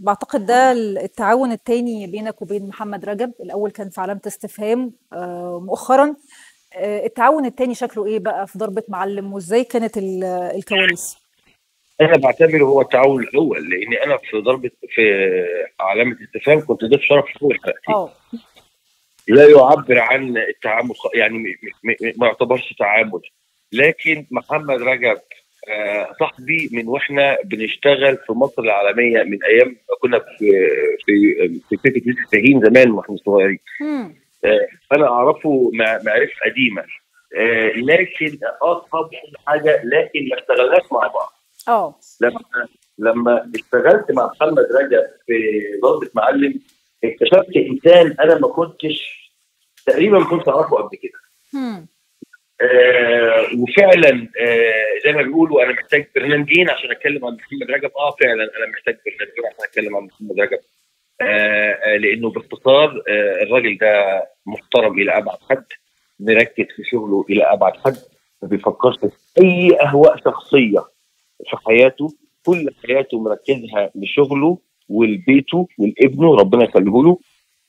بعتقد ده التعاون التاني بينك وبين محمد رجب الأول كان في علامة استفهام آه، مؤخرا آه، التعاون التاني شكله إيه بقى في ضربة معلم وإزاي كانت ال- الكواليس؟ انا بعتبره هو التعاون الاول لان انا في ضربه في علامه استفهام كنت ضيف شرف في اول حلقتي اه لا يعبر عن التعامل خ- يعني م- م- م- ما يعتبرش تعامل لكن محمد رجب آه، صاحبي من واحنا بنشتغل في مصر العالميه من ايام ما كنا في في في فكره لسه فاهين زمان واحنا صغيرين مم. آه، فانا اعرفه مع- معرفه قديمه آه، لكن اه اصحاب كل حاجه لكن ما اشتغلناش مع بعض اه لما لما اشتغلت مع محمد رجب في ضربة معلم اكتشفت انسان انا ما كنتش تقريبا ما كنتش اعرفه قبل كده مم. آه وفعلا آه زي ما بيقولوا انا محتاج برنامجين عشان اتكلم عن محمد رجب اه فعلا انا محتاج برنامجين عشان اتكلم عن محمد رجب آه آه لانه باختصار آه الراجل ده محترم الى ابعد حد مركز في شغله الى ابعد حد ما بيفكرش في اي اهواء شخصيه في حياته كل حياته مركزها لشغله ولبيته ولابنه ربنا يخليه له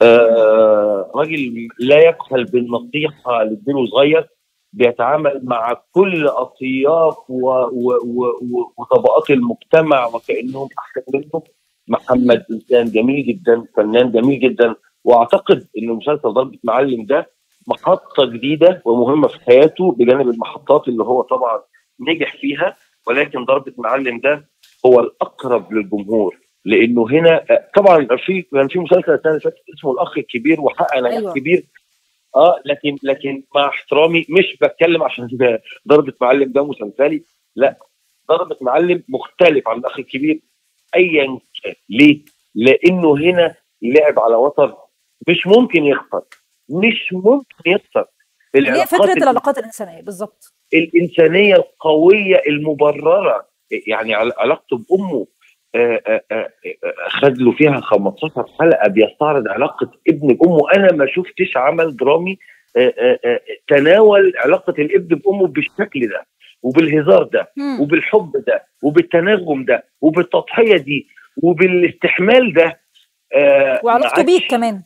آه راجل لا يبخل بالنصيحه لابنه صغير بيتعامل مع كل اطياف و- و- و- و- وطبقات المجتمع وكانهم احسن منه محمد انسان جميل جدا فنان جميل جدا واعتقد ان مسلسل ضربه معلم ده محطه جديده ومهمه في حياته بجانب المحطات اللي هو طبعا نجح فيها ولكن ضربه معلم ده هو الاقرب للجمهور لانه هنا طبعا في كان في مسلسل السنه اللي فاتت اسمه الاخ الكبير وحقق نجاح أيوة. كبير اه لكن لكن مع احترامي مش بتكلم عشان ضربه معلم ده مسلسلي لا ضربه معلم مختلف عن الاخ الكبير ايا كان ليه؟ لانه هنا لعب على وتر مش ممكن يخسر مش ممكن يخسر هي فكرة ال- العلاقات الإنسانية بالظبط الانسانيه القويه المبرره يعني عل- علاقته بامه آه، آه، آه، آه، خد له فيها 15 حلقه بيستعرض علاقه ابن بامه انا ما شفتش عمل درامي آه، آه، آه، تناول علاقه الابن بامه بالشكل ده وبالهزار ده مم. وبالحب ده وبالتناغم ده وبالتضحيه دي وبالاستحمال ده آه، وعلاقته ما بيك عادش- كمان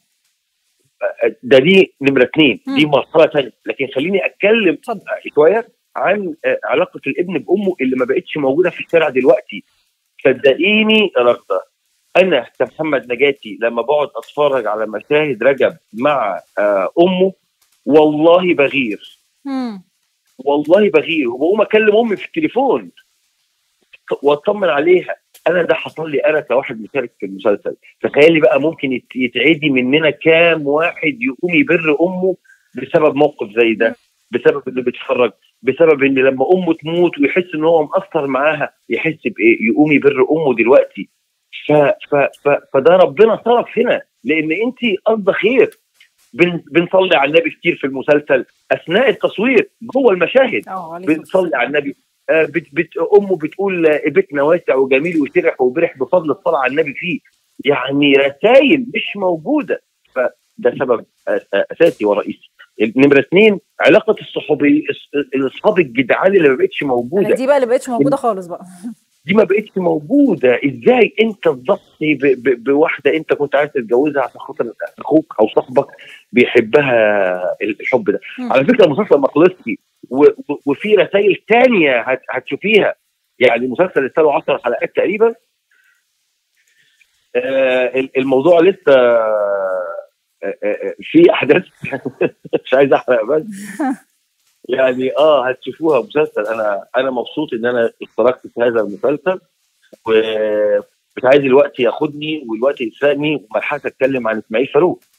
ده دي نمره اثنين دي مم. مرحله ثانيه لكن خليني اتكلم اتفضل شويه عن آه، علاقه الابن بامه اللي ما بقتش موجوده في الشارع دلوقتي صدقيني يا رغده انا كمحمد نجاتي لما بقعد اتفرج على مشاهد رجب مع آه، امه والله بغير مم. والله بغير وبقوم اكلم امي في التليفون واطمن عليها انا ده حصل لي انا كواحد مشارك في المسلسل تخيلي بقى ممكن يت- يتعدي مننا كام واحد يقوم يبر امه بسبب موقف زي ده بسبب انه بيتفرج بسبب ان لما امه تموت ويحس ان هو مقصر معاها يحس بايه يقوم يبر امه دلوقتي ف ف ف فده ربنا صرف هنا لان انت قصد خير بن بنصلي على النبي كتير في المسلسل اثناء التصوير جوه المشاهد اه عليك بنصلي على النبي آه، بت بت امه بتقول آه، بيتنا واسع وجميل وشرح وبرح بفضل الصلاه على النبي فيه يعني رسائل مش موجوده فده سبب آه، آه، اساسي ورئيسي نمره اثنين علاقه الصحوبي الص- الاصحاب الجدعان اللي ما بقتش موجوده دي بقى اللي بقتش موجودة خالص بقى دي ما بقتش موجوده ازاي انت تضحي ب- ب- بواحده انت كنت عايز تتجوزها عشان خاطر اخوك او صاحبك بيحبها الحب ده مم. على فكره المسلسل ما خلصش و- و- وفي رسائل تانية هت- هتشوفيها يعني المسلسل لسه له 10 حلقات تقريبا آه، ال- الموضوع لسه آه، آه، في احداث مش عايز احرق بس يعني اه هتشوفوها مسلسل انا انا مبسوط ان انا اشتركت في هذا المسلسل ومش عايز الوقت ياخدني والوقت يسرقني وملحقش اتكلم عن اسماعيل فاروق